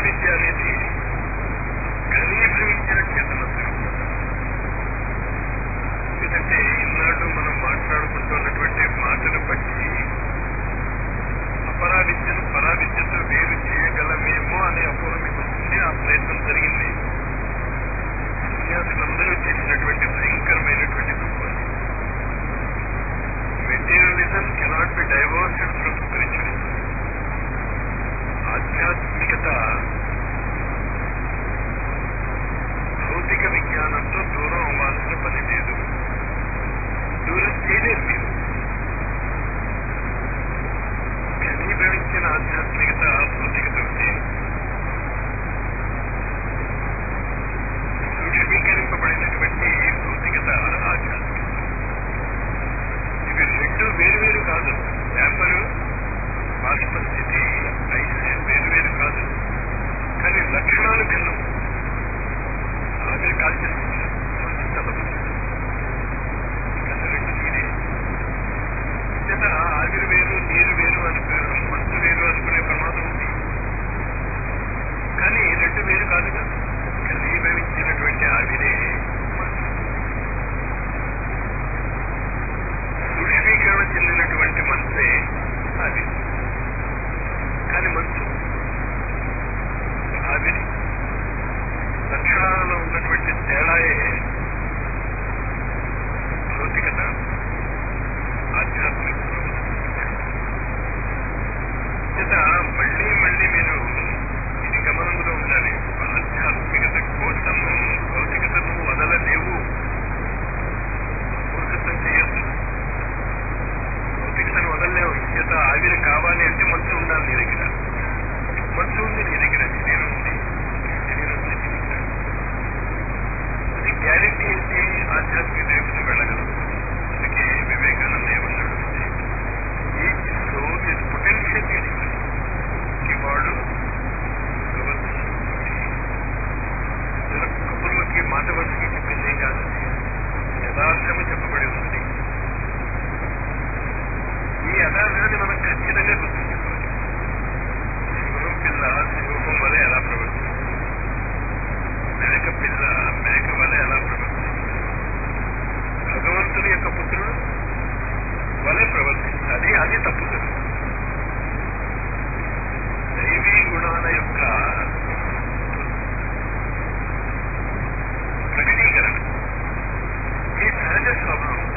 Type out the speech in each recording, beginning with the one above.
పరావిద్య అనేది ఘనీభవించిన చేతనత్వం ఎందుకంటే ఈనాడు మనం మాట్లాడుకుంటున్నటువంటి మాటను బట్టి అపరావిద్యను పరావిద్యతో వేరు చేయగలమేమో అనే అపోహ మీకు వస్తుంది ఆ ప్రయత్నం జరిగింది సన్యాసులందరూ చేసినటువంటి భయంకరమైనటువంటి తప్పు అది materialism cannot be divorced from spiritualism ఆధ్యాత్మికత భౌతిక విజ్ఞానంతో దూరం అవ్వాల్సిన పని లేదు దూరం చేయలేరు మీరు ఘనీభవించిన ఆధ్యాత్మికత భౌతికత ఉంది సూక్ష్మీకరింపబడినటువంటి భౌతికత ఆధ్యాత్మికత ఇవి రెండు వేరు వేరు కాదు పేపరు బాష్ప స్థితి ఐస్ వేరు వేరు కాదు కానీ లక్షణాలు భిన్నం ఆవిరి కాల్చేస్తుంది మంచి చల్లబడుతుంది కదా రెండు నీరే చేత ఆవిరి వేరు నీరు వేరు అనుకోవడం మంచు వేరు అనుకునే ప్రమాదం ఉంది కానీ రెండు వేరు కాదుగా ఘనీభవించినటువంటి ఆవిరే మంచు సూక్ష్మీకరణ చెందినటువంటి మనసే ఆవిరి కానీ మనసు ఆవిరి లక్షణాలలో ఉన్నటువంటి తేడాయే భౌతికత ఆధ్యాత్మికతలో చేత మళ్ళీ మళ్ళీ మీరు ఇది గమనంలో ఉండాలి ఆధ్యాత్మికత కోసం భౌతికతను వదలలేవు మూర్ఖత్వం చేయొచ్చు భౌతికతను వదలలేవు చేత ఆవిరి కావాలి అంటే మంచు ఉండాలి నీ దగ్గర మంచు ఉంది నీ దగ్గర శరీరం ఉంది శరీరం ఉంది నీ దగ్గర అది గ్యారెంటీ ఏంటి ఆధ్యాత్మిక వైపును వెళ్ళగలదు అందుకే వివేకానంద ఏమన్నాడు ఈచ్ సోల్ ఇస్ పొటెన్షియల్ వాడు కబుర్లకి మాట వరుసకి చెప్పింది ఏం కాదు యథార్థము చెప్పబడి ఉంది ఈ యథార్థాన్ని మనం ఖచ్చితంగా గుర్తుంచుకోవాలి సింహం పిల్ల సింహం వలె ఎలా ప్రవర్తిస్తుంది మేక పిల్ల మేక వలె ఎలా ప్రవర్తిస్తుంది భగవంతుని యొక్క పుత్రుడు వలె ప్రవర్తించాలి అది తప్పు కదా దైవీ గుణాల యొక్క ప్రకటీకరణ ఈ సహజ స్వభావం ఉంది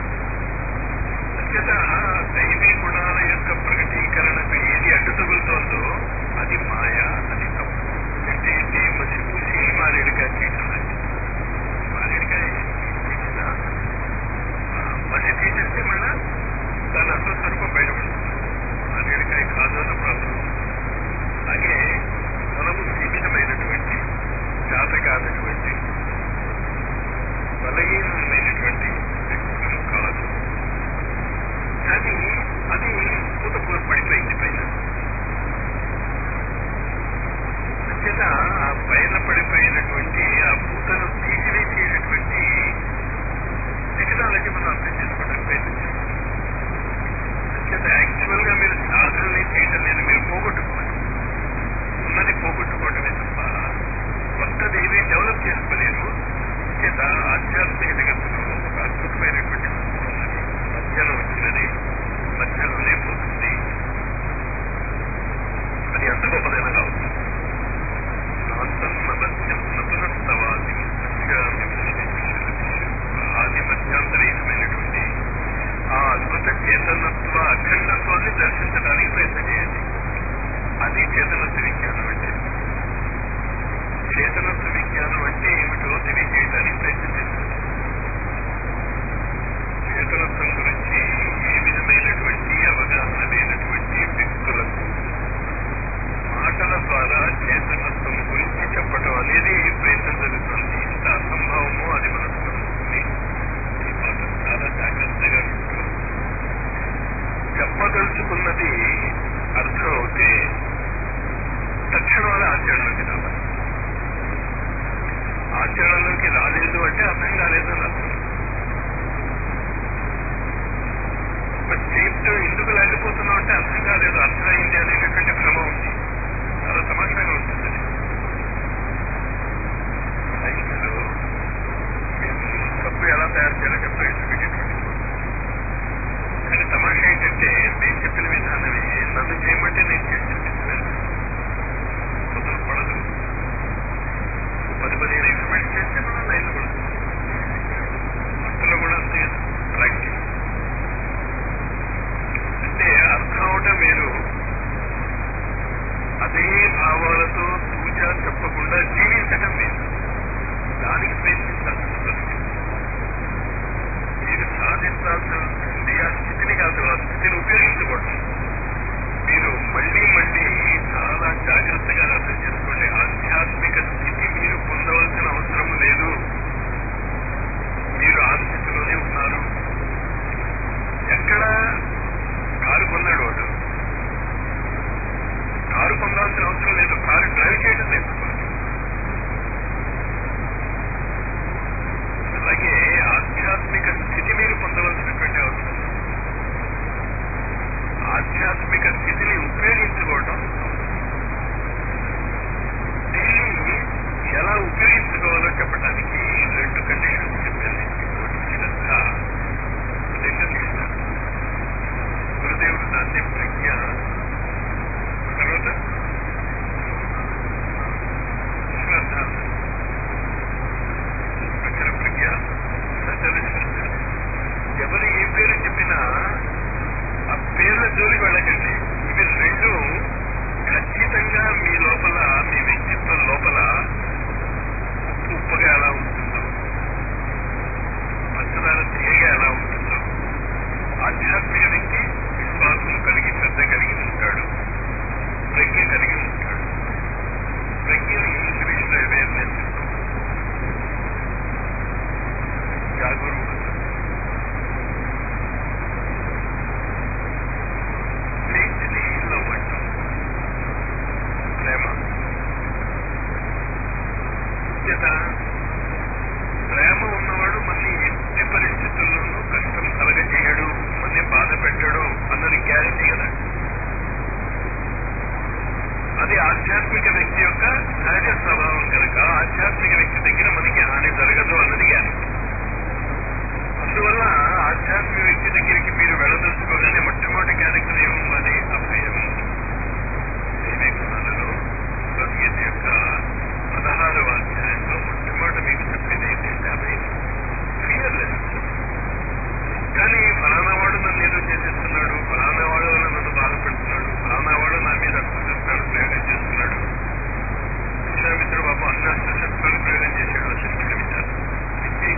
అంచేత దైవీ గుణాల యొక్క ప్రకటీకరణకు ఏది అడ్డు తగులుతోందో అది మాయ అది తప్పు అంటే ఏంటి మసి పూసి మారేడుగా చేయటం లాంటిది. మారేడుకాయ తీసినా ఆ, మసి తీసేస్తే మళ్ళా దాని అసలు స్వరూపం బయటపడుతుంది మారేడుకాయ కాదు అన్న ప్రాబ్లం అలాగే మనము సీమితమైనటువంటి జాత కానటువంటి బలహీనమైనటువంటి వ్యక్తులము కాదు కానీ అది పూత పడిపోయింది పైన అంచేత ఆ పైన పడిపోయినటువంటి ఆ పూతను తీసివేసేటటువంటి టెక్నాలజీ మనం అర్థం చేసుకోవడానికి ప్రయత్నం చేస్తాం అంచేత యాక్చువల్ గా మీరు సాధనని చేయటం లేదు మీరు పోగొట్టుకోవాలి ఉన్నది పోగొట్టుకోవటమే తప్ప కొత్తది ఏమీ డెవలప్ చేసుకోలేరు చేత ఆధ్యాత్మిక జగత్తులో ఒక అద్భుతమైనటువంటి వస్తువు ఉన్నది మధ్యలో వచ్చినది మధ్యలోనే పోతుంది అది ఎంత గొప్పదైనా కావచ్చు నతునస్తవాది ఆది మధ్యాంతరహితమైనటువంటి ఆ అద్భుత చేతనత్వ అఖండత్వాన్ని దర్శించడానికి ప్రయత్నం చేయండి అది చేతనత్వ విజ్ఞానం అంటే చేతనత్వ విజ్ఞానం అంటే ఏమిటో తెలియజేయడానికి ప్రయత్నం చేస్తుంది చేతనత్వం గురించి ఏ విధమైనటువంటి అవగాహన లేనటువంటి వ్యక్తులకు మాటల ద్వారా చేతనత్వం గురించి చెప్పటం అనేది ప్రయత్నం జరుగుతుంది ఎంత అసంభవమో అది మనం స్మరిస్తుంది ఈ మాట చాలా జాగ్రత్తగా వింటూ చెప్పదలుచుకున్నది అర్థం అవుతే తక్షణం ఆచరణలోకి రావాలి ఆచరణలోకి రాలేదు అంటే అర్థం కాలేదు అని అర్థం మరి చేతితో ఎందుకు లేకపోతున్నావు అంటే అర్థం కాలేదు అర్థమైంది అనేటటువంటి భ్రమ ఉంది చాలా తమాషాగా ఉంటుంది అది అదే భావాలతో తూచా చెప్పకుండా జీవించటం లేదు దానికి ప్రయత్నించాల్సిన పరిస్థితి మీరు సాధించాల్సింది ఆ స్థితిని కాదు ఆ స్థితిని ఉపయోగించుకోవడం మీరు మళ్ళీ మళ్ళీ చాలా జాగ్రత్తగా అర్థం చేసుకోండి ఆధ్యాత్మిక స్థితి మీరు పొందవలసిన అవసరం లేదు మీరు ఆ స్థితిలోనే ఉన్నారు ఎక్కడ కారు కొన్నాడు వాడు కారు పొందాల్సిన అవసరం లేదు కారు డ్రైవ్ చేయడం నేర్చుకోండి అలాగే ఆధ్యాత్మిక స్థితి మీరు పొందవలసినటువంటి అవసరం లేదు. ఆధ్యాత్మిక స్థితిని ఉపయోగించుకోవడం దీన్ని ఎలా ఉపయోగించుకోవాలో చెప్పడానికి రెండు కండిషన్స్ చెప్పాను ఒకటి శ్రద్ధ రెండు నిష్ఠ గురుదేవుడు దాన్ని ప్రజ్ఞ తర్వాత శ్రద్ధ అక్షర ప్రజ్ఞ సజ్జల శ్రద్ధ ఎవరు ఏ పేరు చెప్పినా ఆ పేర్ల జోలికి వెళ్ళకండి ఇవి రెండు ఖచ్చితంగా మీ లోపల మీ వ్యక్తిత్వం లోపల ఉప్పు ఉప్పుగా ఎలా ఉంటుందో పంచదార తీయగా ఎలా ఉంటుందో ఆధ్యాత్మిక వ్యక్తి విశ్వాసం కలిగి శ్రద్ధ కలిగి ఉంటాడు ప్రజ్ఞ కలిగి ఉంటాడు ప్రజ్ఞని ఇంగ్లీష్లో అవేర్నెస్ జాగరూకత ఫెయిత్ని లవ్ అంటాం ప్రేమ చేత ప్రేమ ఉన్నవాడు మన్ని ఎట్టి పరిస్థితుల్లోనూ కష్టం కలగజేయడు మన్ని బాధ పెట్టడు అన్నది గ్యారంటీ కదా అది ఆధ్యాత్మిక వ్యక్తి యొక్క సహజ స్వభావం కనుక ఆధ్యాత్మిక వ్యక్తి దగ్గర మనకి హాని జరగదు అన్నది గ్యారంటీ అందువల్ల ఆధ్యాత్మిక వ్యక్తి దగ్గరికి మీరు వెళ్ళదలుచుకోగానే మొట్టమొదటి క్యారెక్టర్ ఏమవ్వాలి అభయం దేవీ గుణాలలో భగవద్గీత యొక్క పదహారవ అధ్యాయంలో మొట్టమొదట మీకు చెప్పేది ఏంటంటే అభయం ఫియర్లెస్ కానీ ఫలానా వాడు నన్ను ఏదో చేసేస్తున్నాడు ఫలానా వాడు వల్ల నన్ను బాధపెడుతున్నాడు ఫలానా వాడు నా మీద అస్త్రశస్త్రాలు ప్రయోగం చేస్తున్నాడు విశ్వామిత్రుడు బాబు అన్ని అస్త్రశస్త్రాలు ప్రయోగం చేశాడు వశిష్ఠుడి మీద ఇంకేం?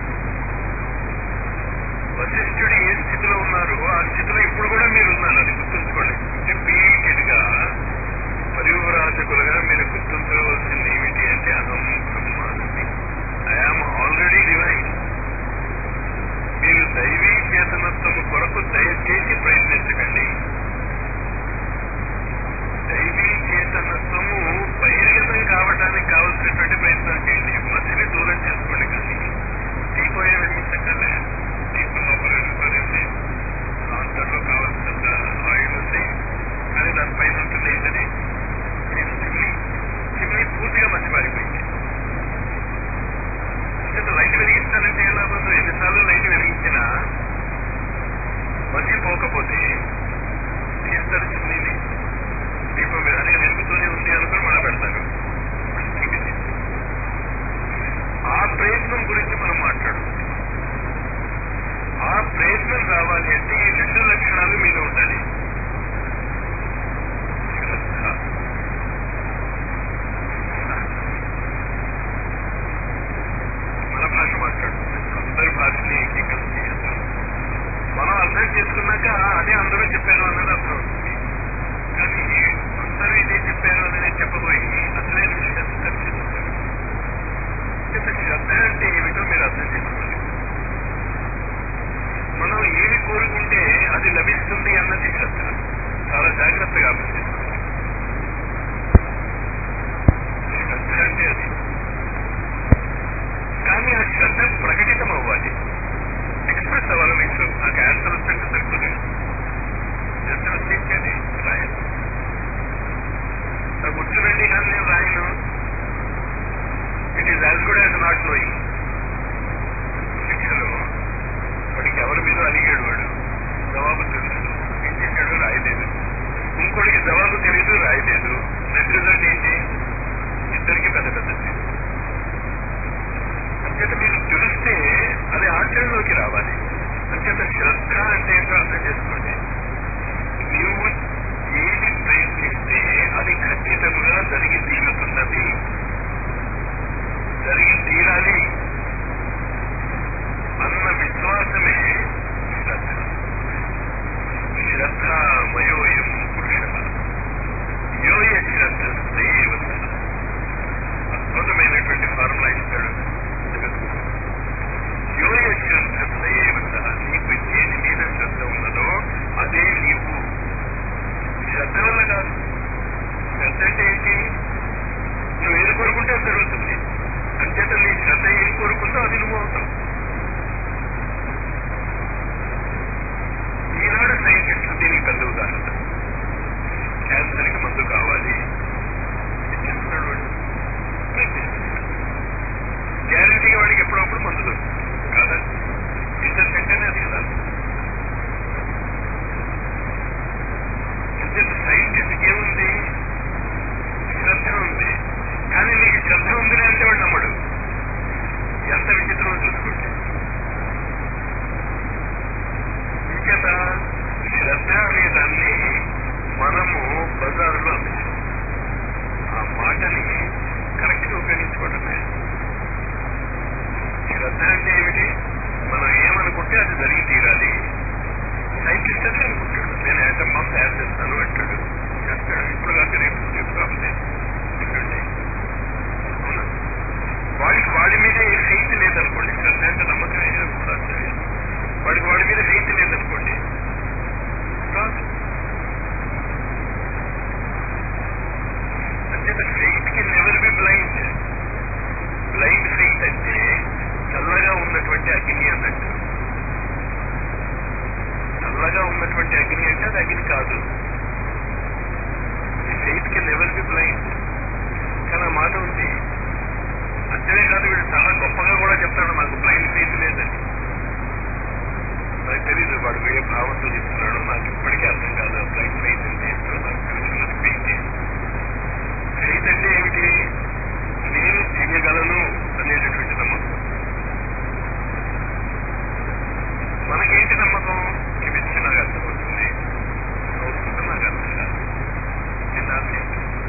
వశిష్ఠుడు ఏ స్థితిలో ఉన్నారు ఆ స్థితిలో ఇప్పుడు కూడా మీరు ఉన్నారు అది గుర్తుంచుకోండి రిపీటెడ్ గా పరివరాజకులుగా మీరు గుర్తుంచుకోవాల్సింది ఏమిటి అంటే అహం బ్రహ్మాస్మి ఐఆమ్ ఆల్రెడీ డివైన్ మీరు దైవీ చేతనత్వం కొరకు దయచేసి ప్రయత్నించకండి దైవీ చేతనత్వము బహిర్గతం కావడానికి కావలసినటువంటి ప్రయత్నం చేయండి మసిని దూరం చేసుకోండి కానీ దీపోయే వెలిగించగలే దీపం లోపల వెళ్ళిపోయింది లాంతర్లో కావాల్సినంత ఆయిల్ ఉంది కానీ దానిపైన ఉంటుంది ఏంటది చిమ్ని చిమ్ని పూర్తిగా మసిపారిపోయింది అంచేత లైట్ వెలిగించాలంటే ఎలా పోతుంది ఎన్నిసార్లు లైట్ వెలిగించినా మర్చిపోకపోతే తీస్తారు చిమ్నీని దీపం మీద అదే వెలుగుతూనే ఉంది అనుకుని మళ్ళీ పెడతారు మళ్ళీ చీకటి. ఆ ప్రయత్నం గురించి మనం మాట్లాడుకుంటాం ఆ ప్రయత్నం రావాలి అంటే ఈ రెండు లక్షణాలు మీలో ఉండాలి శ్రద్ధ మన భాష మాట్లాడుతుంది అందరి భాషని ఏకీకరణ చేస్తాం మనం అర్థం చేసుకున్నాక అదే అందరూ చెప్పారు అన్నది అర్థం అవుతుంది కానీ అందరూ ఇదే చెప్పారు అని నేను చెప్పబోయి అసలైన విషయాన్ని తెలిసిపోతాను శ్రద్ధ అంటే ఏమిటో మీరు అర్థం చేసుకోండి మనం ఏమి కోరుకుంటే అది లభిస్తుంది అన్నది శ్రద్ధ చాలా జాగ్రత్తగా అర్థం చేసుకోండి శ్రద్ధ అంటే అది కానీ ఆ శ్రద్ధ ప్రకటితం అవ్వాలి ఎక్స్ప్రెస్ అవ్వాలి మీకు నాకు ఆన్సర్ వస్తుంటే సరిపోతుంది శ్రద్ధ వచ్చేసేది రాయను నాకు కూర్చునండి కానీ నేను రాయను it is as good as not knowing శిక్షలో వాడికి ఎవరి మీద అడిగాడు వాడు జవాబు తెలుసు ఏం చేశాడు రాయలేదు ఇంకోటికి జవాబు తెలియదు రాయలేదు నెట్ రిజల్ట్ ఏంటి ఇద్దరికి పెద్ద పెద్ద అంచేత మీరు తెలిస్తే అది ఆచరణలోకి రావాలి అంచేత శ్రద్ధ అంటే ఏంటో అర్థం చేసుకోండి నీవు ఏది ప్రయత్నిస్తే అది ఖచ్చితంగా కోరుకుంటే అది జరుగుతుంది అంచేత నీ శ్రద్ధ ఏం కోరుకుందో అది నువ్వు అవుతావు ఈనాడు సైంటిస్టులు దీనికి పెద్ద ఉదాహరణ క్యాన్సర్కి మందు కావాలి ఇచ్చేస్తున్నాడు వాడు ప్రయత్నిస్తున్నాడు గ్యారంటీగా వాడికి ఎప్పుడప్పుడు మందు దొరుకుతుంది కాదా రీసెర్చ్ అంటేనే అది కదా అంచేత సైంటిస్ట్కి ఏముంది శ్రద్ధ ఉంది కానీ నీకు శ్రద్ధ ఉందిలే అంటే వాడు నమ్మడు ఎంత విచిత్రమో చూసుకోండి ఇంచేత శ్రద్ధ అనే దాన్ని మనము బజారులో అమ్మేసాం ఆ మాటని కరెక్ట్ గా ఉపయోగించుకోవటం లేదు శ్రద్ధ అంటే ఏమిటి మనం ఏమనుకుంటే అది జరిగి తీరాలి సైంటిస్ట్ అదే అనుకుంటాడు నేను యాటమ్ బాంబ్ తయారు చేస్తాను అంటాడు చేస్తాడు ఇప్పుడు కాక రేపు రేపు కాకపోతే ఎల్లుండి. అవునా వాడికి వాడి మీద ఫెయిత్ లేదనుకోండి శ్రద్ధ అంటే నమ్మకమే కదా కూడా సరే. వాడికి వాడి మీద ఫెయిత్ లేదనుకోండి రాదు అంచేత ఫెయిత్ కి never be blind blind faith అంటే చల్లగా ఉన్నటువంటి అగ్ని అన్నట్టు చల్లగా ఉన్నటువంటి అగ్ని అంటే అది అగ్ని కాదు ఫెయిత్ కి నెవర్ బి బ్లైండ్ కానీ ఆ మాట ఉంది అంతేనే కాదు వీడు చాలా గొప్పగా కూడా చెప్తాడు నాకు బ్లైండ్ ఫెయిత్ లేదని నాకు తెలీదు వాడు ఏ భావంతో చెప్తున్నాడో నాకు ఇప్పటికీ అర్థం కాదు బ్లైండ్ ఫెయిత్ అంటే ఏంటో నాకు తెలుసున్నది ఫెయిత్ ఫెయిత్ అంటే ఏమిటి నేను చెయ్యగలను అనేటటువంటి నమ్మకం మనకేంటి నమ్మకం కెమిస్ట్రీ నాకు అర్థమవుతుంది సంస్కృతం నాకు అర్థం కాదు ఇది నా faith.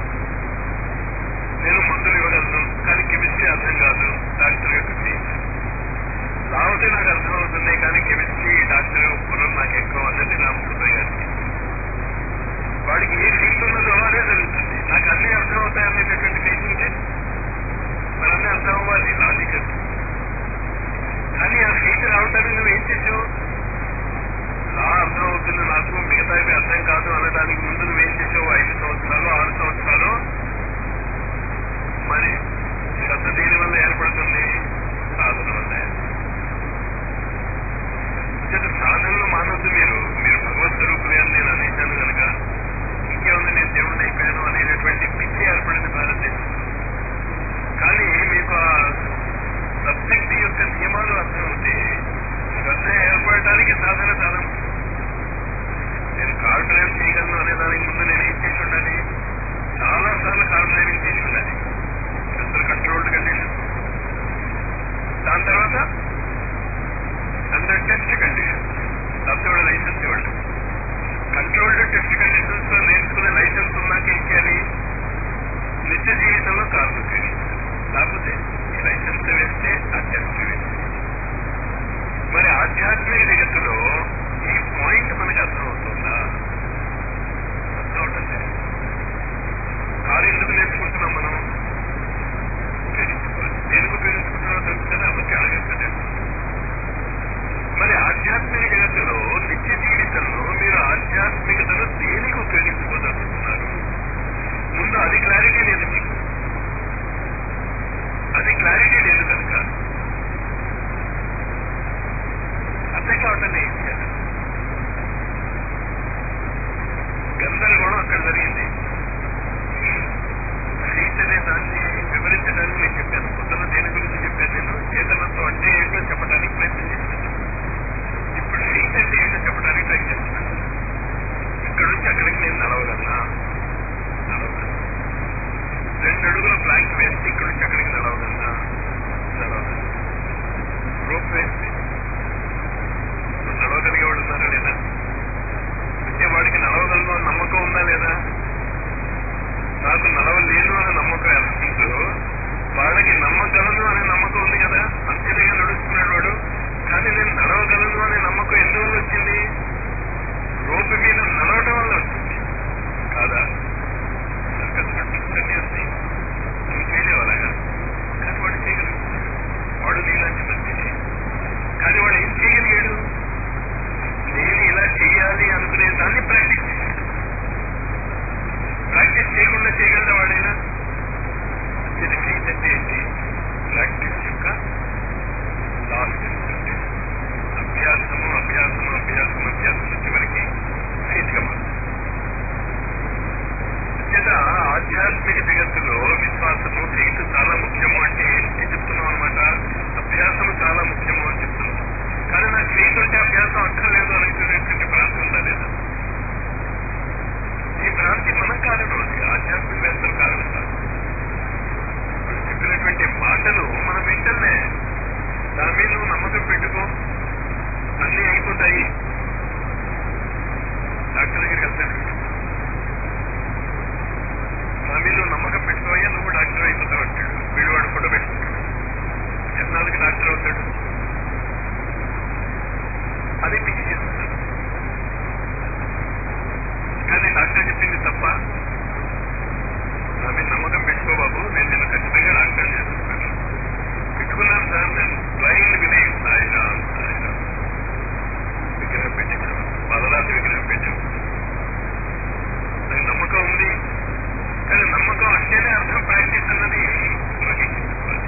నేను మందులు ఇవ్వగలను కానీ కెమిస్ట్రీ అర్థం కాదు డాక్టర్ యొక్క ఫీజ్ లావుతే నాకు అర్థమవుతుంది కానీ కెమిస్ట్రీ డాక్టర్ ఒప్పుకోవడం నాకు ఎక్కువ అన్నది నా హృదయ వాడికి ఏ ఫీల్డ్ ఉన్నదో అదే జరుగుతుంది నాకు అన్ని అర్థమవుతాయి అనేటటువంటి ఫీల్ ఉంటే మరి అన్నీ అర్థం అవ్వాలి లాజికల్ కానీ ఆ ఫీల్ రావటానికి నువ్వు ఏం చేసావు లా అర్థం అవుతుంది నాకు మిగతా అర్థం కాదు అనడానికి ముందు నువ్వేం చేసావు ఐదు సంవత్సరాలు ఆరు సంవత్సరాలు మరి శ్రద్ధ దేని వల్ల ఏర్పడుతుంది సాధన వల్ల ఏర్పడుతుంది సాధనలు మానవద్దు మీరు మీరు భగవత్ స్వరూపులే అని నేను అనేశాను కనుక ఇంకేముంది నేను దేవుడిని అయిపోయాను అనేటటువంటి పిచ్చి ఏర్పడింది భారతదేశం కానీ మీకు ఆ సబ్జెక్ట్ యొక్క నియమాలు అర్థమవుతే శ్రద్ధ ఏర్పడటానికి సాధన చాలా ముఖ్యం. నేను కార్ డ్రైవ్ చేయగలను అనే దానికి ముందు నేను ఏం చేసి ఉండాలి చాలా సార్లు కార్ డ్రైవింగ్ చేసి ఉండాలి అండర్ కంట్రోల్డ్ కండిషన్ దాని తర్వాత అండర్ టెస్ట్ కండిషన్ లేకపోతే వాడు లైసెన్స్ ఇవ్వండి కంట్రోల్డ్ టెస్ట్ కండిషన్స్ లో నేర్చుకునే లైసెన్స్ ఉన్నాక ఏం చేయాలి నిత్య జీవితంలో కారును ఉపయోగించాలి లేకపోతే ఈ లైసెన్స్ వేస్తే ఆ టెస్ట్ వేస్తే మరి ఆధ్యాత్మిక జగత్తులో ఈ పాయింట్ మనకి అర్థమవుతుందా అర్థం అవటం లేదు కారు ఎందుకు నేర్చుకుంటున్నాం మనం ఉపయోగించుకోవాలి దేనికి ఉపయోగించుకుంటున్నామో తెలుస్తుంది అమ్మకి ఆగండి మరి ఆధ్యాత్మిక జగత్తులో నిత్య జీవితంలో మీరు ఆధ్యాత్మికతను దేనికి ఉపయోగించుకోదలుచుకున్నారు ముందు అది క్లారిటీ లేదు మీకు అది క్లారిటీ లేదు కనుక అర్థం కావటం ఏం చేయాలి గందరగోళం అక్కడ జరిగింది ఫెయిత్ అనే దాన్ని వివరించడానికి నేను చెప్పాను పొద్దున్న దేని గురించి చెప్పాను నేను చేతనత్వం అంటే ఏంటో చెప్పడానికి ప్రయత్నం చేశాను ఇప్పుడు ఫెయిత్ అంటే ఏంటో చెప్పడానికి ప్రయత్నిస్తున్నాను ఇక్కడ నుంచి అక్కడికి నేను నడవగలనా నడవగలను రెండు అడుగుల ప్లాంక్ వేస్తే ఇక్కడ నుంచి అక్కడికి నడవగలనా నడవగలను రోప్ వేస్తే ఇప్పుడు నడవగలిగేవాడు ఉన్నారా లేదా అంటే వాడికి నడవగలను అని నమ్మకం ఉందా లేదా నాకు నడవలేను అనే నమ్మకం ఎలా ఉందో వాళ్ళకి నమ్మగలను అనే నమ్మకం ఉంది కదా అంతేగా నడుస్తున్నాడు వాడు కానీ నేను నడవగలను అనే నమ్మకం ఎందువల్ల వచ్చింది రోడ్డు మీద నడవటం వల్ల వచ్చింది కాదా సర్కస్ అన్నీ వస్తాయి నువ్వు చేయలేవు అలాగా కానీ వాడు చేయగలుగుతున్నాడు వాడు నీలాంటి మనిషి కానీ వాడు ఏం చేయగలిగాడు నేను ఇలా చేయాలి అనుకునే దాన్ని ప్రాక్టీస్ చేశాడు ప్రాక్టీస్ చేయకుండా చేయగలరా వాడైనా ఇది ఫీట్ ఎన్నాళ్ళకి డాక్టర్ అవుతాడు అది పిచ్చి చేస్తాడు కానీ డాక్టర్ చెప్పింది తప్ప నా మీద నమ్మకం పెట్టుకో బాబు నేను నిన్ను ఖచ్చితంగా డాక్టర్ చేస్తున్నాను పెట్టుకున్నాను సార్ నేను స్వయంగా వినే సాయిరామ్ సాయిరామ్ విగ్రహం పెట్టాం పాదరాతి విగ్రహం పెట్టాం నాకు నమ్మకం ఉంది కానీ నమ్మకం అంటేనే అర్థం ప్రాక్టీస్ అన్నది గ్రహించుకోవాలి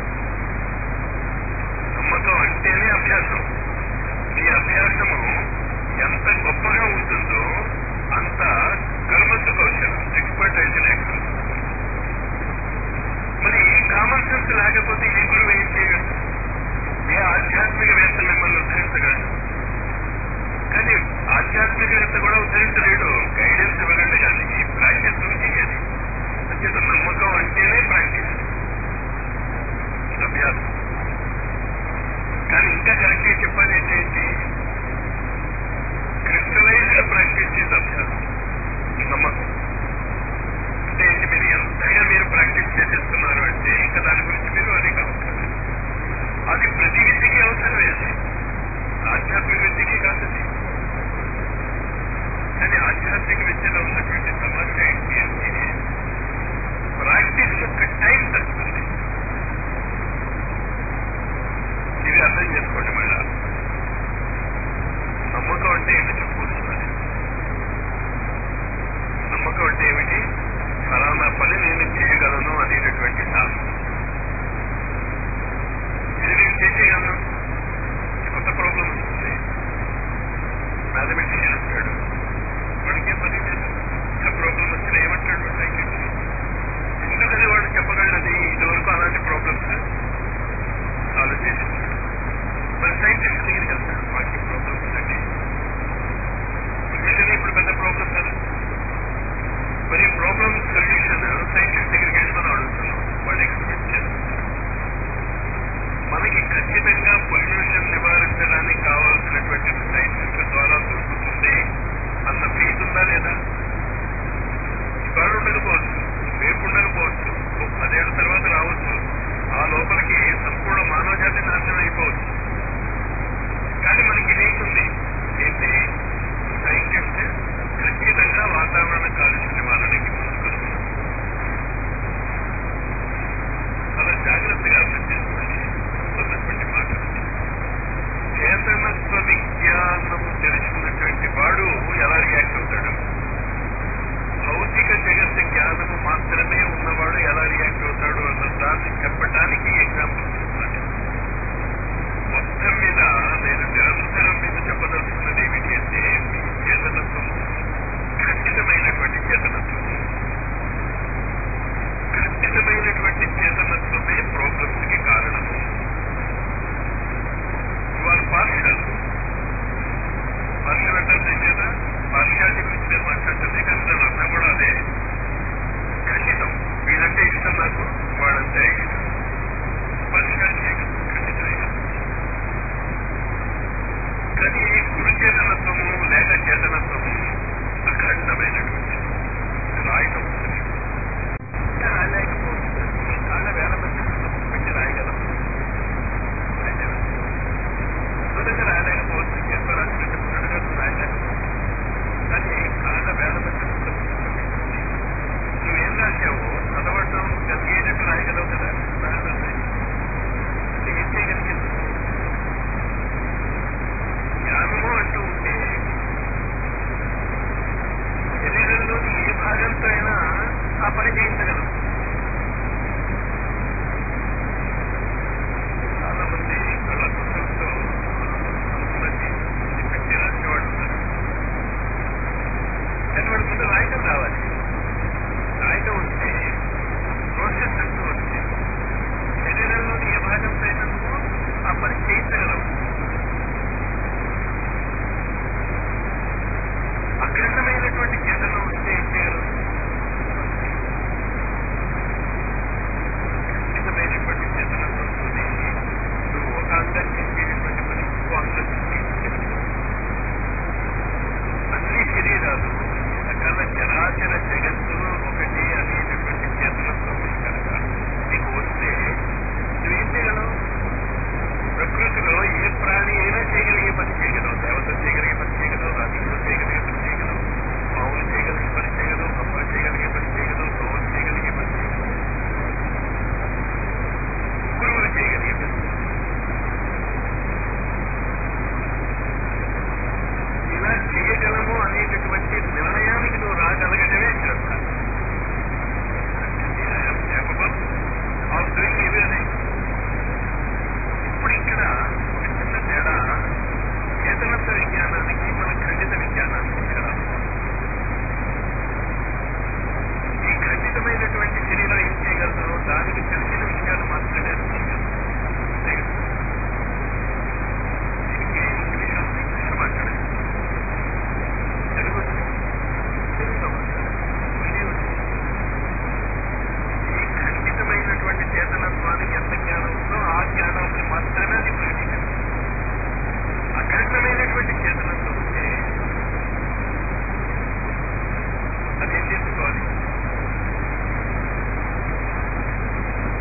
నమ్మకం అంటేనే అభ్యాసం ఈ అభ్యాసము ఎంత గొప్పగా ఉంటుందో అంత కర్మసు కౌశలం ఎక్స్పర్టైజ్ ఇన్ యాక్షన్ మరి కామన్ సెన్స్ లేకపోతే ఏ గురువు ఏం చేయగలడు ఏ ఆధ్యాత్మికవేత్త మిమ్మల్ని ఉద్ధరించగలడు కానీ ఆధ్యాత్మికవేత్త కూడా ఉద్ధరించలేడు గైడెన్స్ ఇవ్వగలడు కానీ ఈ ప్రాక్టీస్ నువ్వు చేయాలి అంచేత నమ్మకం అంటేనే ప్రాక్టీస్ అభ్యాసం కానీ ఇంకా కరెక్ట్గా చెప్పాలి ఏంటి క్రిస్టలైజ్డ్ ప్రాక్టీస్ ఈజ్ అభ్యాసం నమ్మకం అంటే ఏంటి మీరు ఎంతగా మీరు ప్రాక్టీస్ చేసేస్తున్నారు అంటే ఇంకా దాని గురించి మీరు అనేక అవసరం అది ప్రతి విద్యకి అవసరమే అది ఆధ్యాత్మిక విద్యకి కాదు అది కానీ ఆధ్యాత్మిక విద్యలో ఉన్నటువంటి సమస్య ఏంటి అంటే ప్రాక్టీస్ యొక్క టైం తగ్గుతుంది ఇది అర్థం చేసుకోండి మళ్ళా నమ్మకం అంటే ఏంటి చెప్పుకోవచ్చు నమ్మకం అంటే ఏమిటి ఫలానా పని నేను చేయ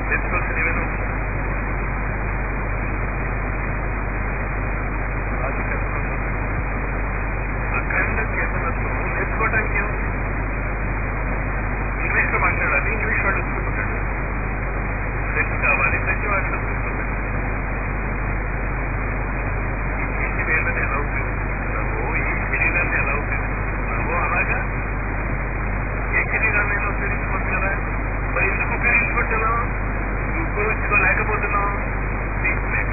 నేర్చుకోవాల్సిన ఏమైనా ఉందా? లాజిక్ అర్థమవుతుందా? అఖండ చేతనత్వం నేర్చుకోవడానికి ఏముంది ఇంగ్లీష్ లో మాట్లాడాలి ఇంగ్లీష్ వాడు ఒప్పుకుంటాడు ఫ్రెంచ్ కావాలి ఫ్రెంచ్ వాడు ఒప్పుకుంటాడు ఈ చేతి వేళ్ళని ఎలా ఉపయోగిస్తున్నావో ఈ శరీరాన్ని ఎలా ఉపయోగిస్తున్నావో అలాగా ఏ శరీరాన్ని ఉపయోగించుకోవచ్చు కదా మరి ఎందుకు ఉపయోగించుకుంటున్నావు ఉపయోగించుకోలేకపోతున్నావు ఫెయిత్ లేక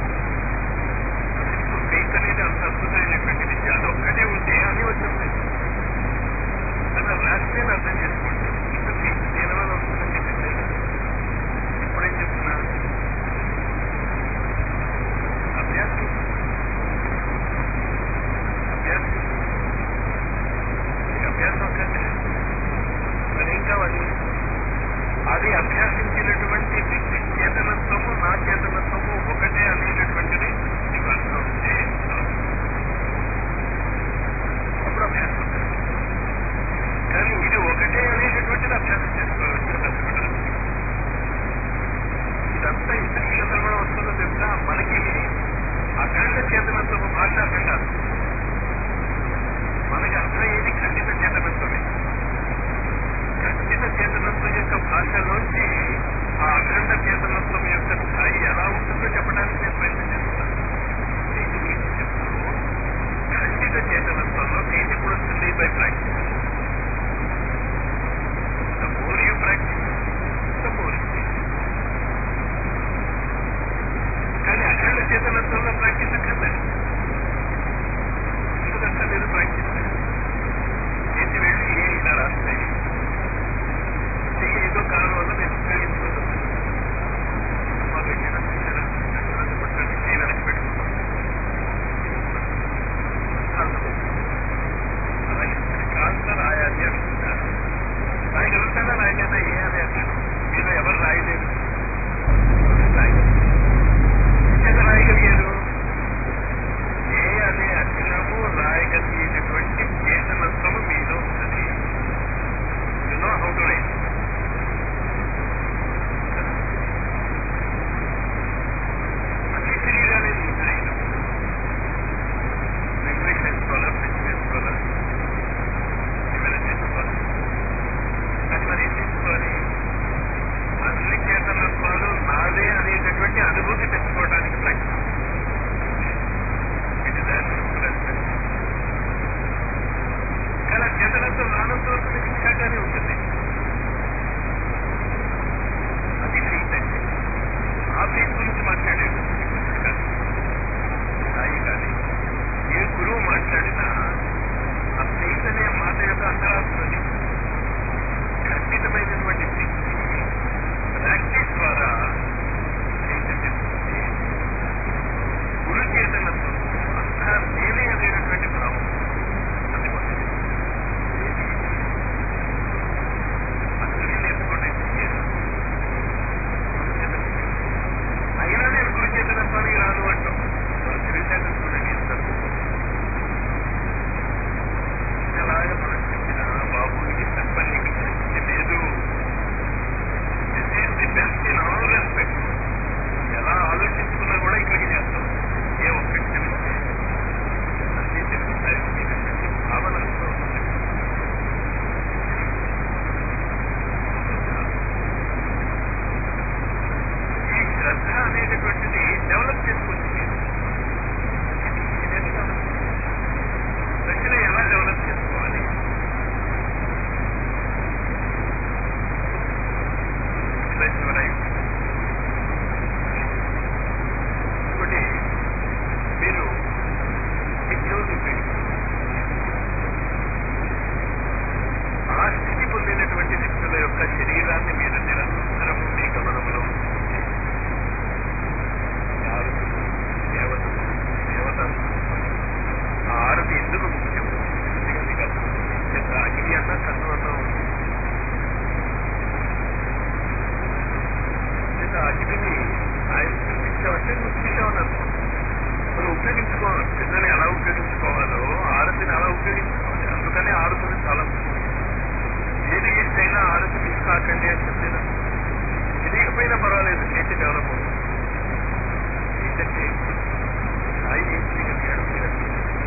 ఫెయిత్ అనేది అంత అద్భుతమైనటువంటి విద్య అది ఒక్కటే ఉంటే అని వచ్చింది కానీ రాస్తే అర్థం చేసుకోండి ఇంత ఫెయిత్ దేనివల్ల వస్తుందని చెప్పింది ఇప్పుడేం చెప్తున్నా అభ్యాసం అభ్యాసం ఈ అభ్యాసం కంటే మరేం కావాలి అది అభ్యాసించినటువంటి వ్యక్తి చేతనత్వము నా చేతనత్వము ఒకటే అనేటటువంటిది నీకు అర్థం ఉంటే చాలు. అప్పుడు అభ్యాసం ఉంటుంది. కానీ ఇది ఒకటే అనేటటువంటిది అభ్యాసం చేసుకోవాలి కష్టపడాలి ఇదంతా ఎందుకు ఈ గందరగోళం వస్తుందో తెలుసా మనకి అఖండ చేతనత్వము భాష అర్థం కాదు మనకి అర్థమయ్యేది ఖండిత చేతనత్వమే ఖండిత చేతనత్వం యొక్క భాషలోంచి ఆ అఖండ చేతనత్వం యొక్క స్థాయి ఎలా ఉంటుందో చెప్పడానికి నేను ప్రయత్నం చేస్తున్నాను దేని గురించి చెప్తూ ఖండిత చేతనత్వంలో దేని ఎప్పుడు వస్తుంది by practice the more you practice the more కానీ అఖండ చేతనత్వంలో ప్రాక్టీస్ అక్కర్లేదు ఎందుకు అక్కర్లేదు ప్రాక్టీస్ చేతి వెళ్ళి ఏ ఇలా రాస్తాయి చెయ్యి ఏదో కారణం వల్ల నేను ఉపయోగించుకోలేదు అమ్మ వెళ్ళిన చూసారా నన్ను పట్టుకొని చేయి వెనక్కి పెట్టుకున్నాను అలాగే కాస్త రాయాలి అనుకుంటారు రాయగలుగుతాడా రాయలేదా ఏ అనే అన్నాను మీలో ఎవరు రాయలేదు రాయలేదు చేత రాయగలిగారు ఏ అనే అక్షరము రాయగలిగేటటువంటి చేతనత్వము మీలో ఉన్నది you know how to write అన్ని శరీరాలే ముద్రైన ఇంగ్లీష్ నేర్చుకోవాలా ఫ్రెంచ్ నేర్చుకోవాలా ఏమైనా నేర్చుకోవాలా కానీ మరి ఏం నేర్చుకోవాలి అన్ని చేతనత్వాలు నాదే అనేటటువంటి అనుభూతి తెచ్చుకోవడానికి ప్రయత్నం ఇది దాని సింపుల్ aspect. కానీ ఆ చేతనత్వం రానంత వరకు మీకు ఇంకాగానే ఉంటుంది అది ఫీట్ అంటే ఆ ఫీట్ గురించి మాట్లాడాడు కృష్ణుడు కానీ సాయి కానీ ఏ గురువు మాట్లాడినా ఆ ఫీట్ అనే మాట యొక్క అంతరాత్మది ఖండితమైనటువంటి వ్యక్తి ప్రాక్టీస్ ద్వారా ఫీట్ చెప్తుంది గురు చేతనత్వం అంతా నేనే అనేటటువంటి భావం అది మొదటి ఏది అందుకే నేర్చుకోండి ఏది? గురు చేతనత్వం. అయినా నేను గురు చేతనత్వానికి రాను అంటాం మన తెలివితేటలు చూడండి ఎంత అలాగే మనం చెప్పిన బాబు ఇది తప్పని శక్తి లేదు this is the best in all respect ఎలా ఆలోచించుకున్నా కూడా ఇక్కడికి చేస్తాం ఏ ఒక్కటి నుంచి అన్ని తెలుస్తాయి అనేటటువంటి భావనతో ఈ శ్రద్ధ అనేటటువంటిది డెవలప్ చేసుకోవచ్చు మీరు ఇదేంటి డెవలప్ ప్రశ్న ఎలా డెవలప్ చేసుకోవాలి రైట్ ఒకటి మీరు హిప్నోజ్ ఆ స్థితి పొందినటువంటి వ్యక్తుల యొక్క శరీరాన్ని మీరు నిరంతరము మీ గమనంలో ఉంచుకుంటే ఆరుతులు దేవతలు దేవతలు ఆ ఆరతి ఎందుకు ముఖ్యం ఎందుకంటే మీకు అర్థమవుతుంది ఎంత అగ్ని అన్నా కన్ను అన్నా ఉంది చేత అగ్నిని ఆయన చూపించామంటే నువ్వు చూసావని అర్థం మనం ఉపయోగించుకోవాలి పిల్లని ఎలా ఉపయోగించుకోవాలో ఆరతిని అలా ఉపయోగించుకోవాలి అందుకని ఆరతులు చాలా ముఖ్యం ఏది ఇష్టైనా ఆరతి మిస్ కాకండి అని చెప్పేదా తెలియకపోయినా పర్వాలేదు నుంచి డెవలప్ అవుతుంది ఏంటంటే సాయి ఏం చేయగలిగాడు మీరు అది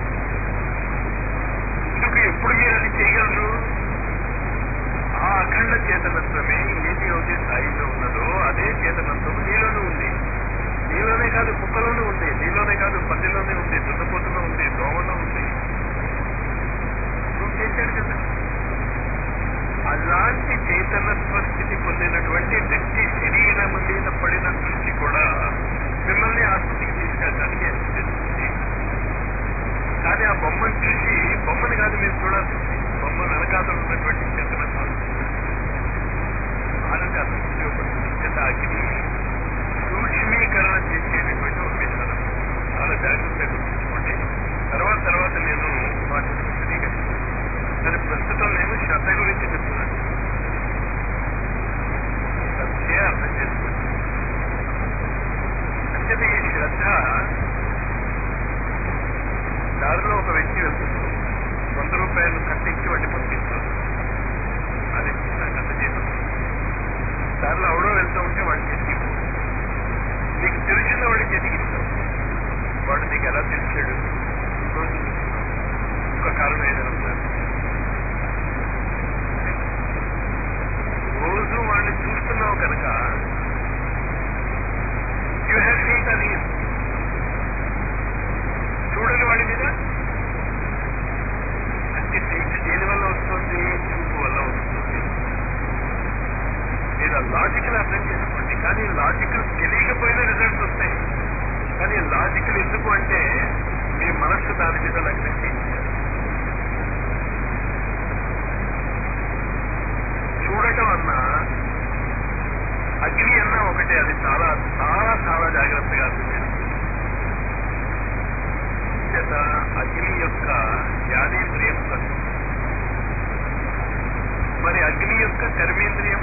ఎందుకు ఎప్పుడు మీరు అది చేయగలరు ఆ అఖండ చేతనత్వమే ఏది అయితే స్థాయిలో ఉన్నదో అదే చేతనత్వం నీలోనూ ఉంది నీలోనే కాదు కుక్కలోనూ ఉంది నీలోనే కాదు పల్లెలోనే ఉంది దున్నపోతులో ఉంది దోమలో ఉంది ప్రూవ్ చేశాడు కదా అలాంటి చేతనత్వ స్థితి పొందినటువంటి వ్యక్తి శరీరం మీద పడిన దృష్టి కూడా మిమ్మల్ని ఆ స్థితికి తీసుకెళ్ళడానికి చేస్తుంది కానీ ఆ బొమ్మను చూసి బొమ్మని కాదు మీరు చూడాల్సింది బొమ్మ వెనకాతలు ఉన్నటువంటి చేతనత్వం ఆనంద ఉపయోగపడుతుంది చేత అగ్ని సూక్ష్మీకరణ చేసేటటువంటి ఒక విధానం చాలా జాగ్రత్తగా గుర్తుంచుకోండి తర్వాత తర్వాత నేను వాటిని విశదీకరిస్తాను కానీ ప్రస్తుతం నేను శ్రద్ధ గురించి చెప్తున్నాను శ్రద్ధే అర్థం చేసుకోండి అంచేత ఈ శ్రద్ధ దారిలో ఒక వ్యక్తి వెళ్తున్నాడు వంద రూపాయలు కట్టించి వాడిని పంపిస్తాడు అది నాకు అంత జీతం దారిలో ఎవడో వెళ్తూ ఉంటే వాడికి ఎదిగిపో నీకు తెలిసిన వాడికి ఎదిగిస్తావు వాడు నీకు ఎలా తెలిసాడు రోజు చూస్తున్నావు ఇంకో కారణం ఏదైనా ఉందా రోజు వాడిని చూస్తున్నావు కనుక యూ హ్యావ్ ఫీట్ అని చూడని వాడి మీద అంటే ఫీట్ దేని వల్ల వస్తుంది చూపు వల్ల వస్తుంది మీరు లాజికల్ అర్థం చేసుకోండి కానీ లాజికల్ తెలియకపోయినా రిజల్ట్స్ వస్తాయి కానీ లాజికల్ ఎందుకు అంటే మీ మనస్సు దాని మీద లగ్నం చేయించారు చూడటం అన్నా అగ్ని అన్నా ఒకటే అది చాలా చాలా చాలా జాగ్రత్తగా అర్థం చేసుకోండి చేత అగ్ని యొక్క జ్ఞానేంద్రియం కన్ను మరి అగ్ని యొక్క కర్మేంద్రియం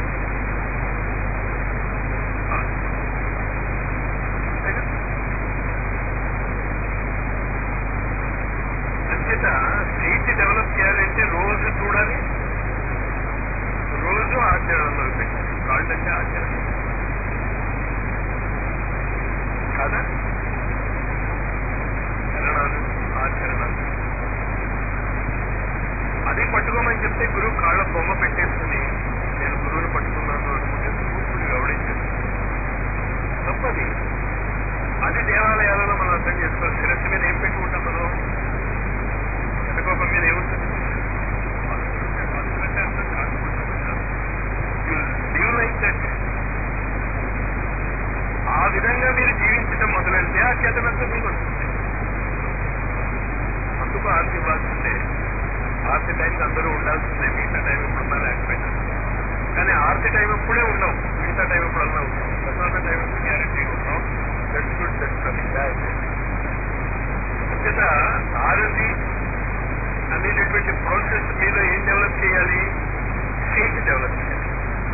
అంచేత ఫెయిత్ డెవలప్ చేయాలంటే రోజు చూడాలి రోజు ఆచరణలో పెట్టాలి కాళ్ళు అంటే ఆచరణ కాదా చరణాలు ఆచరణలు అది పట్టుకోమని చెప్తే గురువు కాళ్ళ బొమ్మ పెట్టేసుకుని నేను గురువుని పట్టుకున్నాను అనుకుంటే సూపుడు గౌడించాను తప్పది అది దేవాలయాలలో మనం అర్థం చేసుకోవాలి శిరస్సు మీద ఏం పెట్టుకుంటాం మనం శతకోపం మీద ఏముంటుంది వాస్తులుంటే వాస్తులంటే అర్థం కాకుండా యు లివ్ లైక్ దట్ ఆ విధంగా మీరు జీవించడం మొదలంటే ఆ చేతనత్వం మీకు వస్తుంది అందుకు ఆర్తి ఇవ్వాల్సిందే ఆర్తి టైంకి అందరూ ఉండాల్సిందే మిగతా టైం ఎప్పుడున్నా లేకపోయినా కానీ ఆర్తి టైం ఎప్పుడే ఉండవు మిగతా టైం ఎప్పుడన్నా ఉంటాం ప్రధాన టైం ఎప్పుడు గ్యారంటీ ఉంటాం దట్స్ గుడ్ దట్స్ అంచేత ఆరతి అనేటటువంటి ప్రాసెస్ మీద ఏం డెవలప్ చేయాలి ఫెయిత్ డెవలప్ చేయాలి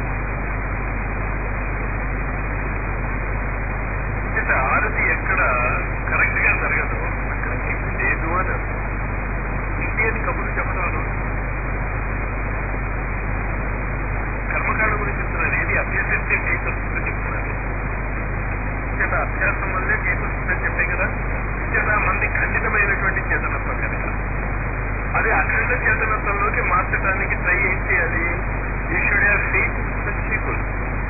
అంచేత ఆరతి ఎక్కడ కరెక్ట్ గా జరగదు అక్కడ ఏమి లేదు అని అర్థం ఇంటి అని కబుర్లు చెప్పడం అనవసరం కర్మకాండ గురించి చెప్తున్నాను ఏది అభ్యసిస్తే ఫెయిత్ వస్తుందని చెప్తున్నాను చేత అభ్యాసం వల్లే ఫెయిత్ వస్తుందని చెప్పే కదా చేత మంది ఖండితమైనటువంటి చేతనత్వం కనుక అది అఖండ చేతనత్వంలోకి మార్చడానికి ట్రై ఏం చేయాలి you should have faith such people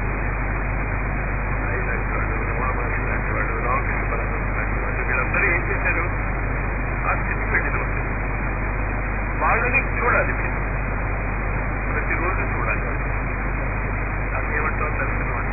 ఇలాంటి వాడు రమణమాలి లాంటి వాడు రామకృష్ణ పరమహంస లాంటి వాడు వీళ్ళందరూ ఏం చేశారు ఆ స్థితికి వెళ్ళిన వాళ్ళు వాళ్ళని చూడాలి మీరు ప్రతిరోజు చూడాలి వాళ్ళు అది ఏమంటాం దర్శనం అంటే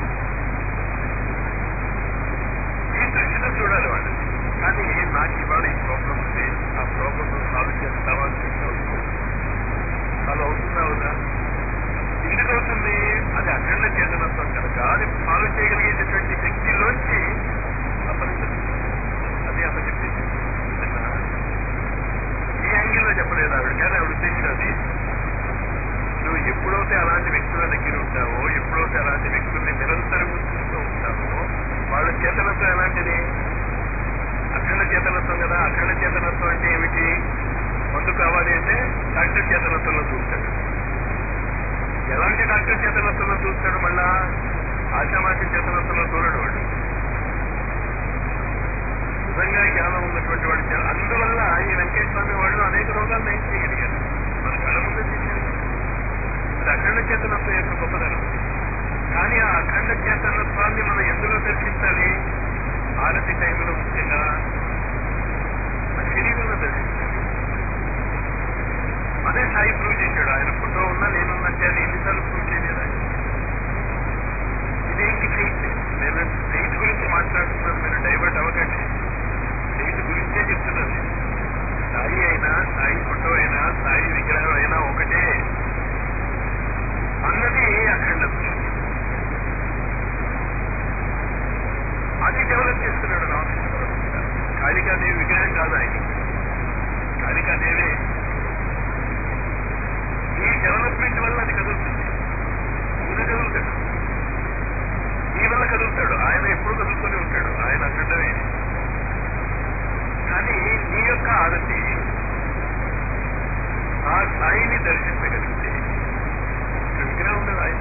ఈ దృష్టితో చూడాలి వాళ్ళు కానీ నాకు ఇవాళ ఈ ప్రాబ్లం ఉంది ఆ ప్రాబ్లం సాల్వ్ చేస్తావా అని చెప్పి సాల్వ్ అవుతుందా అవునా ఎందుకు అవుతుంది అది అఖండ చేతనత్వం కనుక అది సాల్వ్ చేయగలిగేటటువంటి శక్తిలోంచి అపరిచయం అది అప్పచెప్పింది నిన్న ఈ యాంగిల్లో చెప్పలేదు ఆవిడ కానీ ఆవిడ ఉద్దేశం అది నువ్వు ఎప్పుడైతే అలాంటి వ్యక్తుల దగ్గర ఉంటావో ఎప్పుడైతే అలాంటి వ్యక్తుల్ని నిరంతరం చూస్తూ ఉంటావో వాళ్ళ చేతనత్వం ఎలాంటిది అఖండ చేతనత్వం కదా అఖండ చేతనత్వం అంటే ఏమిటి మందు కావాలి అంటే డాక్టర్ చేతనత్వంలో చూస్తాడు ఎలాంటి డాక్టర్ చేతనత్వంలో చూస్తాడు మళ్ళా ఆశామాషి చేతనత్వంలో చూడడు వాడు ఉన్నటువంటి వాడు చాలా- అందువల్ల ఈ వెంకటేశ్వర స్వామి వాళ్ళు అనేక రోగాలను ఏం చేయగలిగారు మన కళ్ళ ముందు తీశారు అది అఖండ చేతనత్వం యొక్క గొప్పదనం కానీ ఆ అఖండ చేతనత్వాన్ని మనం ఎందులో దర్శించాలి ఆరతి టైంలో ముఖ్యంగా ఆ శరీరంలో దర్శించాలి అదే సాయి ప్రూవ్ చేశాడు ఆయన ఫోటో ఉన్నా నేనున్నట్టే అని ఎన్నిసార్లు ప్రూవ్ చేయలేదు ఆయన ఇదేంటి ఫెయిత్ నేను ఫెయిత్ గురించి మాట్లాడుతున్నాను మీరు డైవర్ట్ అవ్వకండి ఫెయిత్ గురించే చెప్తున్నాను నేను. సాయి అయినా సాయి ఫోటో అయినా సాయి విగ్రహం అయినా ఒకటే అన్నది అఖండ దృష్టి అది డెవలప్ చేస్తున్నాడు రామకృష్ణ పరమహంస. కాళికాదేవి విగ్రహం కాదు ఆయన కాళికాదేవే ఈ డెవలప్మెంట్ వల్ల అది కదులుతుంది ఈయన కదులుతాడు ఈ వల్ల కదులుతాడు ఆయన ఎప్పుడు కదులుతూనే ఉంటాడు ఆయన అఖండమే కానీ నీ యొక్క ఆరతి ఆ సాయిని దర్శించగలిగితే ఇక్కడ విగ్రహం ఉండదు ఆయన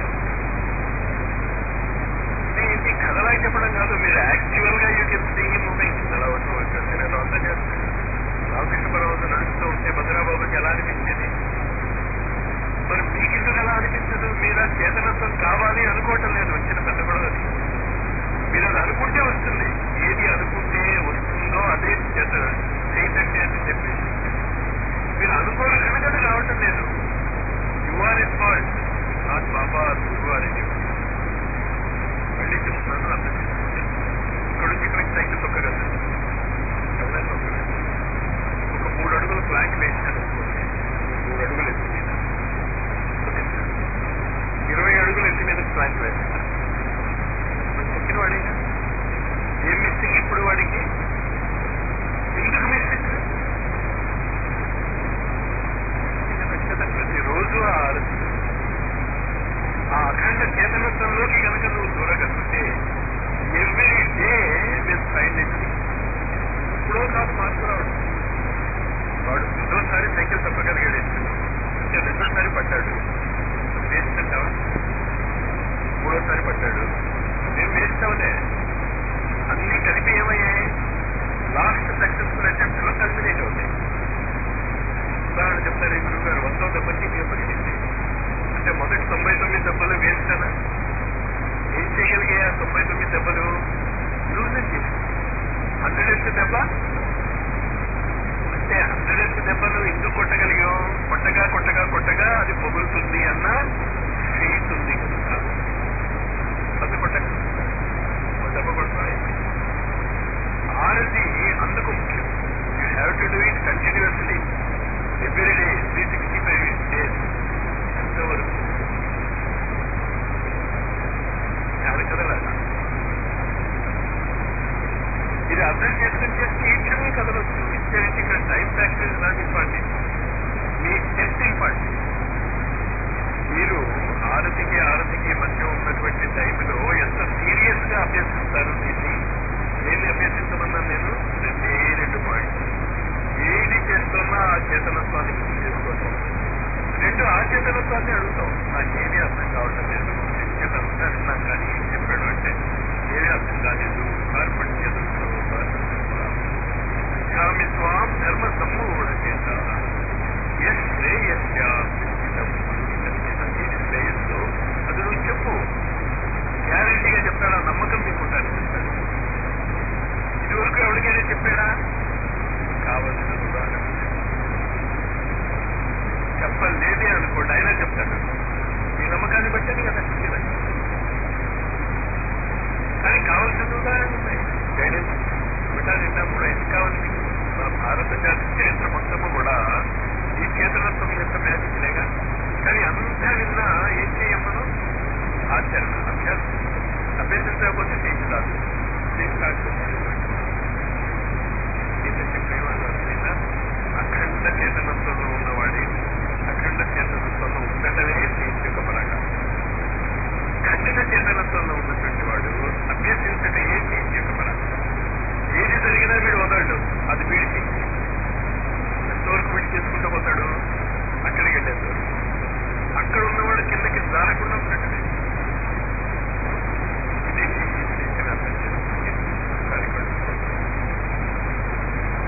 ఇది కథలా చెప్పడం కాదు మీరు యాక్చువల్ గా యూ కెన్ సీ మూవింగ్ అలా ఉండవచ్చు నేను అంతా చేస్తాను రామకృష్ణ పర్వతం నడుస్తూ ఉంటే భద్రాబాబుకి ఎలా అనిపించేది మరి మీకు ఎందుకు ఎలా అనిపించదు మీరు ఆ చేతనత్వం కావాలి అనుకోవటం లేదు వచ్చిన పెద్ద గొడవ అది మీరు అది అనుకుంటే వస్తుంది ఏది అనుకుంటే వస్తుందో అదే చేత చేయటంటే అని చెప్పి మీరు అనుకోవడం కనుక అది రావటం లేదు you are at fault not బాబా గురువు అని చెప్పి మళ్ళీ చెప్తున్నాను అర్థం చేసుకోండి ఇక్కడ నుంచి ఇక్కడికి సైకిల్ తొక్కగలరు ఎవరైనా తొక్కగలరు ఒక మూడు అడుగులు ప్లాంక్ వేసాను అనుకోండి మూడు అడుగులు ఎత్తు మీద తొక్కేస్తాను. ఇరవై అడుగులు ఎత్తి మీద ప్లాంక్ వేస్తాను మరి తొక్కిన వాడేగా ఏం మిస్సింగ్ ఇప్పుడు వాడికి ఎందుకు మిస్సింగ్ ప్రతిరోజు ఆ ఆలోచన ఆ అఖండ చేతనత్వంలోకి కనుక నువ్వు దూరగలిగితే every day with find it ఇప్పుడో కాదు మార్పు రావడం వాడు రెండోసారి సైకిల్ తప్పగలిగాడు ఎందుకు అంటే రెండోసారి పడ్డాడు వేస్ట్ అంటావా మూడోసారి పడ్డాడు మేము వేస్ట్ అవలే అన్ని కలిపి ఏమయ్యాయి లాస్ట్ సక్సెస్ఫుల్ అటెంప్ట్ లో కల్మినేట్ అవుతాయి ఉదాహరణ చెప్తారు ఈ గురువు గారు వందో దెబ్బకి మేము పగిలింది అంటే మొదటి తొంభై తొమ్మిది దెబ్బలు వేస్ట్ అనా ఏం చేయగలిగే ఆ తొంభై తొమ్మిది దెబ్బలు లూజన్ చేసి హండ్రెడ్ ఎస్ట్ దెబ్బ అంటే హండ్రెడ్ ఎస్ట్ దెబ్బలు ఎందుకు కొట్టగలిగాం కొట్టగా కొట్టగా కొట్టగా అది పొగులుతుంది అన్న ఫెయిత్ ఉంది కనుక అది కొట్టక ఒక దెబ్బ కొడతాం ఆరది అందుకు ముఖ్యం you have to do it continuously every day three sixty five days ఎంతవరకు చాలా కదలాగా ఇది అర్థం చేసుకుంటే శీఘ్రమే కదలొచ్చు ఇచ్చేది ఇక్కడ time factor is not important మీ స్టెప్ ఇంపార్టెంట్ మీరు ఆరతికి ఆరతికి మధ్య ఉన్నటువంటి టైంలో ఎంత సీరియస్ గా అభ్యసిస్తారు దీన్ని దేన్ని అభ్యసించమన్నాను నేను రెండే రెండు పాయింట్స్ ఏది చేస్తున్నా ఆ చేతనత్వాన్ని గుర్తు చేసుకోవటం రెండు ఆ చేతనత్వాన్ని అడుగుతాం నాకేమీ అర్థం కావటం లేదు శిష్యులంతా విన్నాం కానీ ఏం చెప్పాడు అంటే ఏమీ అర్థం కాలేదు కార్పణ్యదు స్వామి స్వాం ధర్మ సమ్మూఢ చేత ఎస్ శ్రేయస్యాం దీని శ్రేయస్సు అది నువ్వు చెప్పు గ్యారంటీగా చెప్తాడా నమ్మకం మీకు ఉంటాను చెప్తాడు ఇదివరకు ఎవరికైనా చెప్పాడా కావలసిన ఉదాహరణ చెప్పలేదే అనుకోండి అయినా చెప్తాడు మీ నమ్మకాన్ని బట్టేది కదా చెప్పేది కానీ కావలసిన ఉదాహరణ ఉన్నాయి గైడెన్స్ ఒకటా నిండా మూడు ఎందుకు కావాలి మీకు మన భారత జాతి చరిత్ర మొత్తము కూడా ఈ చేతనత్వం యొక్క మ్యాజిక్లేగా కానీ అంతా విన్నా ఏం చేయం మనం ఆచరణ అభ్యాసం అభ్యసించకపోతే చేసి రాదు చేసి కాకపోతే చెప్పేవాళ్ళైనా అఖండ చేతనత్వంలో ఉన్నవాడి అఖండ చేతనత్వంలో ఉండటమే సైన్స్ యొక్క పరంగా ఖండిత చేతనత్వంలో ఉన్నటువంటి వాడు అభ్యసించటమే సైన్స్ యొక్క పరంగా ఏది జరిగినా వీడు వదలడు అది వీడికి ఎంతవరకు వీడు చేసుకుంటూ పోతాడు అక్కడికి వెళ్ళేంతవరకు అక్కడ ఉన్నవాడు కిందకి జారకుండా ఉండటమే ఇది ఇది అర్థం చేసుకోండి ఒకసారి కూడా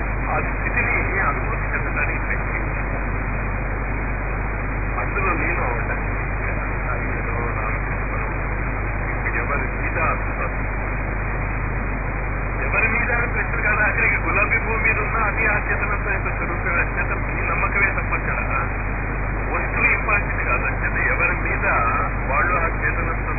ఆఖరికి గులాబీ భూమి మీద ఉన్న అది ఆ చేతనత్వం యొక్క స్వరూపమే అత్యంత మీ నమ్మకమే తప్ప అక్కడ వస్తువు ఇంపార్టెంట్ కాదు అత్యంత ఎవరి మీద వాళ్ళు ఆ చేతనత్వం